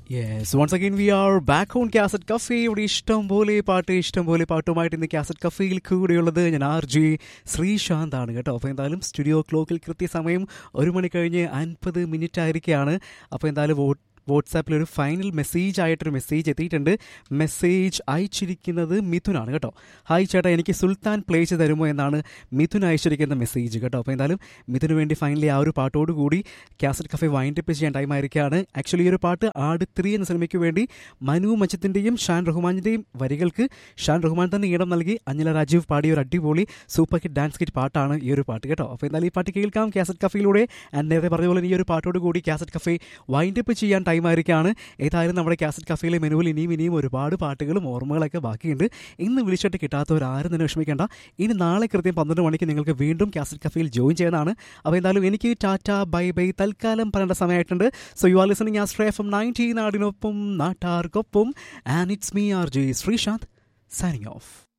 yes once again we are back on cassette cafe ഇവിടെ ഇഷ്ടം പോലെ പാട്ട് ഇഷ്ടം പോലെ പാട്ടുമായിട്ട് ഇന്ന് കാസറ്റ് കഫേയിൽ കൂടെയുള്ളത് ഞാൻ ആർ ജി ശ്രീശാന്ത് ആണ് കേട്ടോ അപ്പോൾ എന്തായാലും സ്റ്റുഡിയോ ക്ലോക്കിൽ കൃത്യസമയം ഒരു മണി കഴിഞ്ഞ് അൻപത് മിനിറ്റ് ആയിരിക്കുകയാണ് അപ്പോൾ എന്തായാലും വോട്ട് വാട്സാപ്പിൽ ഒരു ഫൈനൽ മെസ്സേജ് ആയിട്ടൊരു മെസ്സേജ് എത്തിയിട്ടുണ്ട് മെസ്സേജ് അയച്ചിരിക്കുന്നത് മിഥുനാണ് കേട്ടോ ഹായ് ചേട്ടാ എനിക്ക് സുൽത്താൻ പ്ലേ ചെയ്ത് തരുമോ എന്നാണ് മിഥുൻ അയച്ചിരിക്കുന്ന മെസ്സേജ് കേട്ടോ അപ്പോൾ എന്തായാലും മിഥുന് വേണ്ടി ഫൈനലി ആ ഒരു പാട്ടോട് കൂടി കാസറ്റ് കഫേ വൈൻഡപ്പ് ചെയ്യാൻ ടൈം ആയിരിക്കുകയാണ് ആക്ച്വലി ഈ ഒരു പാട്ട് ആട് ത്രീ എന്ന സിനിമയ്ക്ക് വേണ്ടി മനു മച്ചത്തിൻ്റെയും ഷാൻ റഹ്മാനിൻ്റെയും വരികൾക്ക് ഷാൻ റഹ്മാൻ തന്നെ ഈടം നൽകി അഞ്ജല രാജീവ് പാടിയ ഒരു അടിപൊളി സൂപ്പർ ഹിറ്റ് ഡാൻസ് കിറ്റ് പാട്ടാണ് ഈ ഒരു പാട്ട് കേട്ടോ അപ്പോൾ എന്തായാലും ഈ പാട്ട് കേൾക്കാം കാസറ്റ് കഫയിലൂടെ ആൻഡ് നേരത്തെ പറഞ്ഞ പോലെ ഈ ഒരു പാട്ടോട് കൂടി കാസറ്റ് കഫേ വൈൻഡപ്പ് ചെയ്യാൻ ടൈം ആയിരിക്കുകയാണ് ഏതായാലും നമ്മുടെ കാസറ്റ് കഫയിലെ മെനുവിൽ ഇനിയും ഇനിയും ഒരുപാട് പാട്ടുകളും ഓർമ്മകളൊക്കെ ബാക്കിയുണ്ട് ഇന്ന് വിളിച്ചിട്ട് കിട്ടാത്തവരാരും തന്നെ വിഷമിക്കേണ്ട ഇനി നാളെ കൃത്യം പന്ത്രണ്ട് മണിക്ക് നിങ്ങൾക്ക് വീണ്ടും കാസറ്റ് കഫയിൽ ജോയിൻ ചെയ്യുന്നതാണ് അപ്പോൾ എന്തായാലും എനിക്ക് ടാറ്റ ബൈ ബൈ തൽക്കാലം പറയേണ്ട സമയമായിട്ടുണ്ട് സോ യു ആർ ലിസണിങ് ആ സ്ട്രേ എഫ് നയൻറ്റി നാടിനൊപ്പം നാട്ടാർക്കൊപ്പം and it's me R J Sreesanth signing of